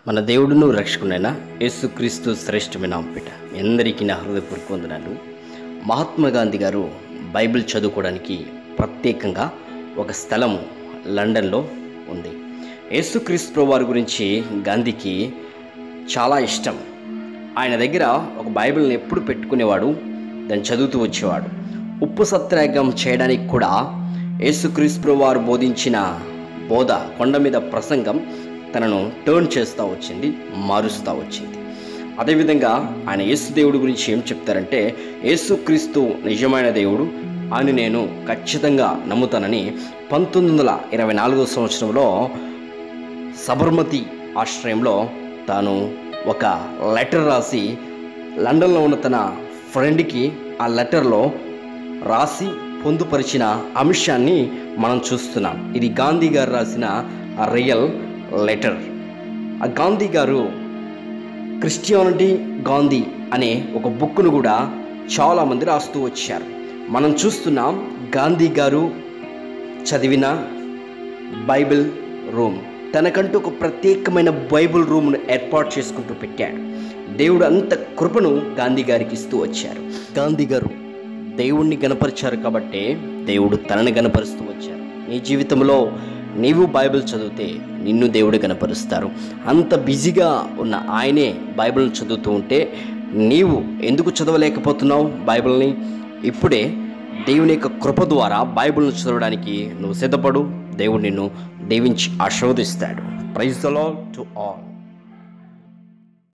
మన దేవుడును రక్షకునైన యేసుక్రీస్తు శ్రేష్టమైన నామపేట మీ అందరికీ నా హృదయపూర్వక వందనాలు మహాత్మా గాంధీ గారు బైబిల్ చదువుకోవడానికి ప్రత్యేకంగా ఒక స్థలము లండన్లో ఉంది యేసుక్రీస్తు వారి గురించి గాంధీకి చాలా ఇష్టం ఆయన దగ్గర ఒక బైబిల్ని ఎప్పుడు పెట్టుకునేవాడు దాన్ని చదువుతూ వచ్చేవాడు ఉప్పు సత్యాగ్రహం చేయడానికి కూడా యేసుక్రీస్తు వారు బోధించిన బోధ కొండ మీద ప్రసంగం తనను టర్న్ చేస్తూ వచ్చింది మారుస్తూ వచ్చింది అదేవిధంగా ఆయన యేసు దేవుడి గురించి ఏం చెప్తారంటే యేసుక్రీస్తు నిజమైన దేవుడు అని నేను ఖచ్చితంగా నమ్ముతానని పంతొమ్మిది వందల ఇరవై నాలుగో సంవత్సరంలో సబర్మతి ఆశ్రయంలో తాను ఒక లెటర్ రాసి లండన్లో ఉన్న తన ఫ్రెండ్కి ఆ లెటర్లో రాసి పొందుపరిచిన అంశాన్ని మనం చూస్తున్నాం ఇది గాంధీ గారు రాసిన రియల్ లెటర్ ఆ గాంధీ గారు క్రిస్టియానిటీ గాంధీ అనే ఒక బుక్ను కూడా చాలామంది రాస్తూ వచ్చారు మనం చూస్తున్నాం గాంధీ గారు చదివిన బైబిల్ రూమ్ తనకంటూ ఒక ప్రత్యేకమైన బైబిల్ రూమ్ను ఏర్పాటు చేసుకుంటూ పెట్టాడు దేవుడు అంత కృపను గాంధీ గారికి ఇస్తూ వచ్చారు గాంధీ గారు దేవుణ్ణి గనపరిచారు కాబట్టే దేవుడు తనని గనపరుస్తూ వచ్చారు నీ జీవితంలో నీవు బైబిల్ చదివితే నిన్ను దేవుడు గనపరుస్తారు అంత బిజీగా ఉన్న ఆయనే బైబిల్ని చదువుతూ ఉంటే నీవు ఎందుకు చదవలేకపోతున్నావు బైబిల్ని ఇప్పుడే దేవుని యొక్క కృప ద్వారా బైబిల్ను చదవడానికి నువ్వు సిద్ధపడు దేవుడు నిన్ను దీవించి ఆశీర్వదిస్తాడు praise the lord to all